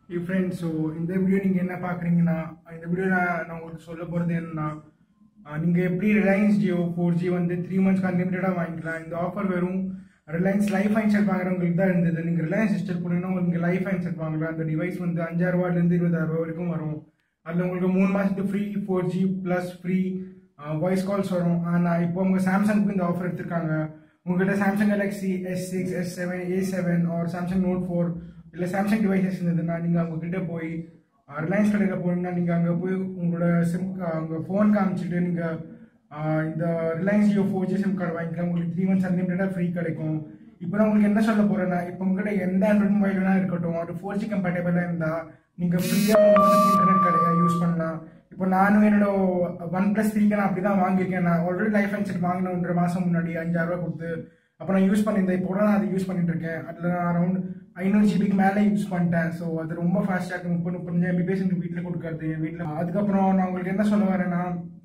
ஹே friends so இந்த video நீங்கள் என்ன பார்க்குறீங்கன்னா இந்த வீடியோ நான் நான் உங்களுக்கு சொல்ல போகிறது என்னன்னா நீங்கள் எப்படி ரிலையன்ஸ் ஜியோ ஃபோர் ஜி வந்து த்ரீ மந்த்ஸ்க்கு அன்லிமிட்டடாக வாங்கிக்கலாம் இந்த ஆஃபர் வெறும் ரிலையன்ஸ் லைஃப் ஹேண்ட்செட் வாங்குறவங்களுக்கு தான் இருந்தது நீங்கள் ரிலையன்ஸ் சிஸ்டர் போனீங்கன்னா உங்களுக்கு லைஃப் ஹேண்ட்செட் வாங்கலாம் அந்த டிவைஸ் வந்து அஞ்சாயிரம் ரூபாயிலேருந்து இருபதாயிரம் ரூபா வரைக்கும் வரும் அதில் உங்களுக்கு மூணு மாதத்துக்கு free four G plus free voice calls வரும் ஆனால் இப்போ உங்கள் சாம்சங்க்கு இந்த ஆஃபர் எடுத்திருக்காங்க உங்ககிட்ட Samsung Galaxy S six S seven A seven or Samsung Note four இல்லை சாம்சங் டிவைசஸ் இருந்ததுன்னா நீங்கள் அவங்ககிட்ட போய் ரிலையன்ஸ் கடையில் போனீங்கன்னா நீங்கள் அங்கே போய் உங்களோட சிம் உங்கள் ஃபோன் காமிச்சிட்டு நீங்கள் இந்த Reliance Jio four G SIM card வாங்கிக்கலாம் உங்களுக்கு த்ரீ மந்த்ஸ் அன்லிமிட்டடாக ஃப்ரீ கிடைக்கும் இப்போ நான் உங்களுக்கு என்ன சொல்ல போகிறேன்னா இப்போ உங்ககிட்ட எந்த ஆண்ட்ராய்ட் மொபைல் வேணா இருக்கட்டும் அது ஃபோர் ஜி கம்பேட்டபிளாக இருந்தால் நீங்கள் ஃப்ரீயாக இன்டர்நெட் கடை யூஸ் பண்ணலாம் இப்போ நானும் என்னோட ஒன் ப்ளஸ் த்ரீக்கு நான் அப்படி தான் வாங்கியிருக்கேன் நான் ஆல்ரெடி லைஃப் ஹேண்ட்செட் வாங்கின ஒன்றரை மாதம் முன்னாடி அஞ்சாயிரம் ரூபா கொடுத்து அப்போ நான் யூஸ் பண்ணியிருந்தேன் இப்போ கூட நான் அதை யூஸ் பண்ணிட்டு இருக்கேன் அதில் நான் அரௌண்ட் ஐநூறு ஜிபிக்கு மேலே யூஸ் பண்ணிட்டேன் ஸோ அது ரொம்ப ஃபாஸ்ட்டாக இருக்குது முப்பது முப்பத்தஞ்சு எம்பிபிஎஸ் எனக்கு வீட்டில் கொடுக்குறது என் வீட்டில் அதுக்கப்புறம் நான் உங்களுக்கு என்ன சொல்ல வரேன்னா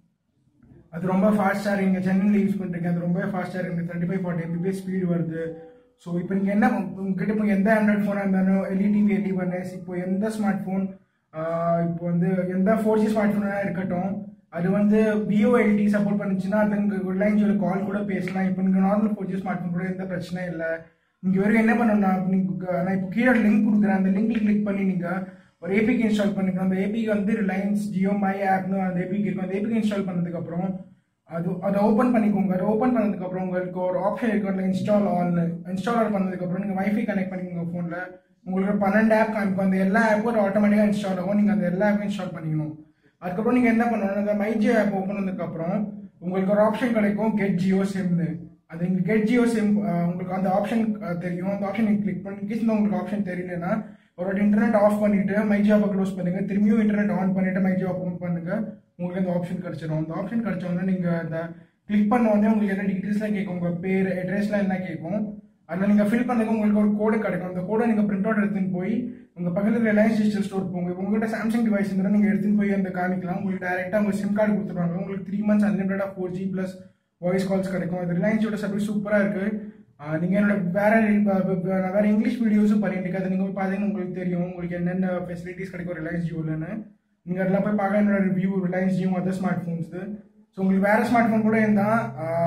அது ரொம்ப ஃபாஸ்ட்டாக இருக்குங்க சென்னையில் யூஸ் பண்ணிருக்கேன் அது ரொம்ப ஃபாஸ்ட்டாக இருக்குது thirty five forty Mbps speed வருது ஸோ இப்போ நீங்கள் என்ன உங்ககிட்ட இப்போ எந்த ஆண்ட்ராய்ட் ஃபோனாக இருந்தாலும் எல்இடிவி எல்இ பண்ணஸ் இப்போ எந்த ஸ்மார்ட் ஃபோன் இப்போ வந்து எந்த ஃபோர் ஜி ஸ்மார்ட் ஃபோனாக இருக்கட்டும் அது வந்து விஓஎல்டி சப்போர்ட் பண்ணுச்சுன்னா அது உங்கள் ரிலையன்ஸ் கால் கூட பேசலாம் இப்போ நீங்கள் normal four G smart phone கூட எந்த பிரச்சனையும் இல்லை நீங்கள் வரைக்கும் என்ன பண்ணணும்னா நீங்கள் நான் இப்போ கீழே லிங்க் கொடுக்குறேன் அந்த லிங்க் கிளிக் பண்ணி நீங்கள் ஒரு ஏபிக்கு இன்ஸ்டால் பண்ணிக்கணும் அந்த ஏபிக்கு வந்து ரிலையன்ஸ் ஜியோ மை ஆப்னு அந்த ஏபிக்கு இருக்கும் அந்த ஏபிக்கு இன்ஸ்டால் பண்ணதுக்கப்புறம் அது அதை ஓப்பன் பண்ணிக்கோங்க அதை ஓப்பன் பண்ணதுக்கப்புறம் உங்களுக்கு ஒரு ஆப்ஷன் இருக்கும் அதில் இன்ஸ்டால் ஆன் இன்ஸ்டால் ஆன் பண்ணதுக்கப்புறம் நீங்கள் வைஃபை கனெக்ட் பண்ணிக்கோங்க ஃபோனில் உங்களுக்கு பன்னெண்டு ஆப் காமிக்கும் அந்த எல்லா ஆப்பும் ஆட்டோமேட்டிக்காக இன்ஸ்டால் ஆகும் நீங்கள் அந்த எல்லா ஆப்பும் இன்ஸ்டால் பண்ணிக்கணும் அதுக்கப்புறம் நீங்கள் என்ன பண்ணணும் அந்த மை ஜியோ ஆப் ஓப்பன் பண்ணதுக்கப்புறம் உங்களுக்கு ஒரு ஆப்ஷன் கிடைக்கும் கெட் ஜியோ சிம்னு அது இங்கே கெட் ஜியோ சிம் உங்களுக்கு அந்த ஆப்ஷன் தெரியும் அந்த ஆப்ஷன் நீங்கள் கிளிக் பண்ணி கிஸ் உங்களுக்கு ஆப்ஷன் தெரியலன்னா ஒரு இன்டர்நெட் ஆஃப் பண்ணிட்டு மை ஜியோவை க்ளோஸ் பண்ணுங்க திரும்பியும் இன்டர்நெட் ஆன் பண்ணிட்டு மை ஜியோ ஓப்பன் பண்ணுங்க உங்களுக்கு அந்த ஆப்ஷன் கிடைச்சிடும் அந்த ஆப்ஷன் கிடைச்சோன்னா நீங்கள் அந்த கிளிக் பண்ண உடனே உங்களுக்கு என்ன டீட்டெயில்ஸ்லாம் கேட்கும் உங்கள் பேர் அட்ரஸ்லாம் என்ன கேட்கும் அதில் நீங்கள் ஃபில் பண்ணதுக்கு உங்களுக்கு ஒரு கோடு கிடைக்கும் அந்த கோடை நீங்கள் பிரிண்ட் அவுட் எடுத்துன்னு போய் உங்கள் பக்கத்தில் ரிலையன்ஸ் டிஜிட்டல் ஸ்டோர் போங்க உங்கள்கிட்ட சாம்சங் டிவைஸ் இருந்தால் நீங்கள் எடுத்துன்னு போய் அந்த காமிக்கலாம் உங்களுக்கு டேரெக்டாக உங்கள் சிம் கார்டு கொடுத்துருவாங்க உங்களுக்கு த்ரீ மந்த்ஸ் அன்லிமிட்டடாக four G plus voice calls கிடைக்கும் அது ரிலையன்ஸோட சர்வீஸ் சூப்பராக இருக்குது நீங்கள் என்னோட வேற நான் வேற இங்கிலீஷ் வீடியோஸும் பண்ணிட்டு அதை நீங்கள் போய் பார்த்தீங்கன்னா உங்களுக்கு தெரியும் உங்களுக்கு என்னென்ன ஃபெசிலிட்டிஸ் கிடைக்கும் ரிலையன்ஸ் ஜியோலன்னு நீங்கள் அதில் போய் பார்க்க என்னோட review Reliance Jio other smart phones so உங்களுக்கு வேற ஸ்மார்ட் ஃபோன் கூட இருந்தால்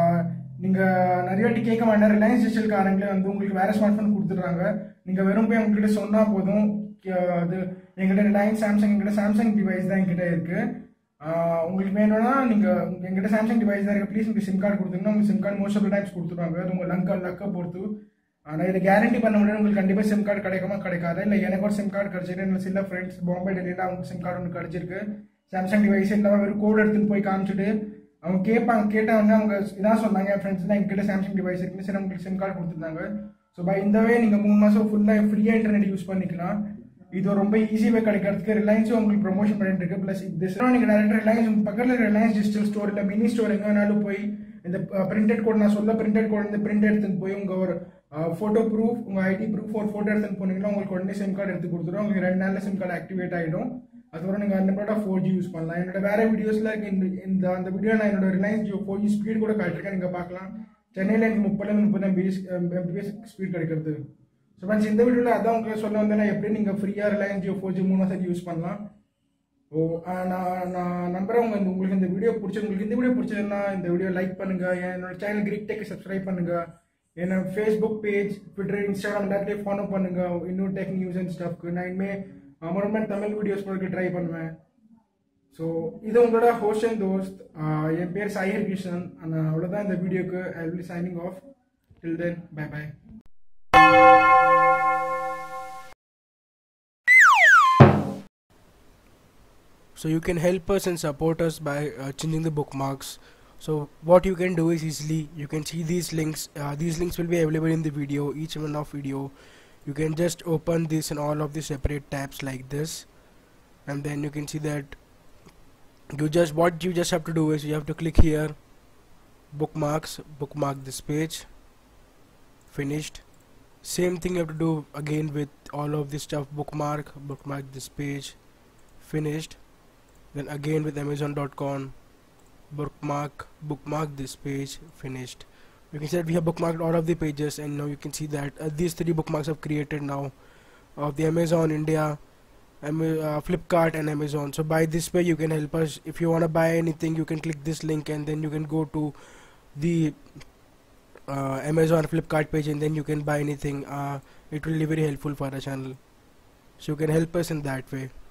நீங்கள் நிறைய வாட்டி கேட்க வேண்டாம் ரிலையன்ஸ் டிஜிட்டல் காரங்களே வந்து உங்களுக்கு வேற ஸ்மார்ட் ஃபோன் கொடுத்துட்றாங்க நீங்கள் வெறும் போய் உங்ககிட்ட சொன்னால் போதும் அது எங்கிட்ட ரிலையன்ஸ் சாம்சங் எங்கிட்ட சாம்சங் டிவைஸ் தான் எங்கிட்ட இருக்குது உங்களுக்கு வேணும்னா நீங்கள் எங்கிட்ட சாம்சங் டிவைஸ் தான் இருக்குது ப்ளீஸ் உங்களுக்கு சிம் கார்டு கொடுத்தீங்கன்னா உங்கள் SIM card most of times கொடுத்துருவாங்க அது உங்கள் லங்க லக்கை பொறுத்து ஆனால் இதை கேரண்டி பண்ண முடியாது உங்களுக்கு கண்டிப்பாக சிம் கார்டு கிடைக்குமா கிடைக்காது இல்லை எனக்கு ஒரு சிம் கார்டு கிடச்சிருக்கு எனக்கு சில ஃப்ரெண்ட்ஸ் பாம்பே டெல்லியில் அவங்க சிம் கார்டு ஒன்று கிடச்சிருக்கு சாம்சங் டிவைஸ் இல்லாமல் வெறும் கோடு எடுத்துன்னு போய் காமிச்சிட்டு அவங்க கேட்பாங்க கேட்டாங்க அவங்க இதான் சொன்னாங்க ஃப்ரெண்ட்ஸ் தான் எங்ககிட்ட சாம்சங் டிவைஸ் இருக்குன்னு சரி உங்களுக்கு சிம் கார்டு கொடுத்துருந்தாங்க ஸோ பை இந்த வே நீங்கள் மூணு மாதம் ஃபுல்லாக ஃப்ரீயாக இன்டர்நெட் யூஸ் பண்ணிக்கலாம் இது ரொம்ப ஈஸியாகவே கிடைக்கிறதுக்கு ரிலையன்ஸும் உங்களுக்கு ப்ரொமோஷன் பண்ணிட்டு இருக்கு ப்ளஸ் திஸ் நீங்கள் டேரக்டாக ரிலையன்ஸ் உங்கள் பக்கத்தில் ரிலையன்ஸ் டிஜிட்டல் ஸ்டோர் இல்லை மினி ஸ்டோர் எங்கே வேணாலும் போய் இந்த பிரிண்டட் கோட் நான் சொல்ல பிரிண்டட் கோட் இந்த பிரிண்ட் எடுத்துன்னு போய் உங்கள் ஒரு ஃபோட்டோ ப்ரூஃப் உங்கள் ஐடி ப்ரூஃப் ஒரு ஃபோட்டோ எடுத்துன்னு போனீங்கன்னா உங்களுக்கு உடனே சிம் கார்டு எடுத்து கொடுத்துரும் உங்களுக்கு ரெண்டு நாளில் சிம் கார்டு ஆக்டிவேட் ஆகிடும் அதுக்கப்புறம் நீங்கள் அன்லிமிட்டடாக ஃபோர் ஜி யூஸ் பண்ணலாம் என்னோட வேற வீடியோஸில் இந்த இந்த அந்த வீடியோ நான் என்னோட Reliance Jio four G speed கூட காட்டிருக்கேன் நீங்கள் பார்க்கலாம் சென்னையில் எனக்கு முப்பது முப்பது எம்பிஎஸ் எம்பிஎஸ் ஸ்பீட் கிடைக்கிறது ஸோ ஃப்ரெண்ட்ஸ் இந்த வீடியோவில் அதான் உங்களுக்கு சொல்ல வந்தேன்னா எப்படி நீங்கள் ஃப்ரீயாக ரிலையன்ஸ் ஜியோ ஃபோர் ஜி மூணு மாதம் யூஸ் பண்ணலாம் ஓ நான் நான் நம்புறேன் உங்க உங்களுக்கு இந்த வீடியோ பிடிச்ச உங்களுக்கு இந்த வீடியோ பிடிச்சதுன்னா இந்த வீடியோ லைக் பண்ணுங்க என்னோட சேனல் கிரிக் டெக் சப்ஸ்கிரைப் பண்ணுங்க என்னோட ஃபேஸ்புக் பேஜ் ட்விட்டர் இன்ஸ்டாகிராம் எல்லாத்தையும் ஃபாலோ பண்ணுங்க இன்னும் டெக் நியூஸ் அண்ட் ஸ்டஃப்க்கு நான் இனிமேல் அமௌண்ட் தமிழ் வீடியோஸ் போடுறதுக்கு ட்ரை பண்ணுவேன் ஸோ இது உங்களோட ஹோஸ்ட் அண்ட் தோஸ்த் என் பேர் சாயர் கிருஷ்ணன் அவ்வளோதான் இந்த வீடியோக்கு I will signing off till then bye bye so you can help us and support us by uh, changing the bookmarks so what you can do is easily you can see these links uh, these links will be available in the video each one of video you can just open this and all of the separate tabs like this and then you can see that you just what you just have to do is you have to click here bookmarks bookmark this page finished same thing you have to do again with all of this stuff bookmark bookmark this page finished then again with amazon.com bookmark bookmark this page finished you can see that we have bookmarked all of the pages and now you can see that uh, these three bookmarks have created now of the amazon india Ama- uh, Flipkart and Amazon. So by this way you can help us. If you want to buy anything, you can click this link and then you can go to the uh, Amazon Flipkart page and then you can buy anything. Uh, it will be very helpful for our channel. So you can help us in that way.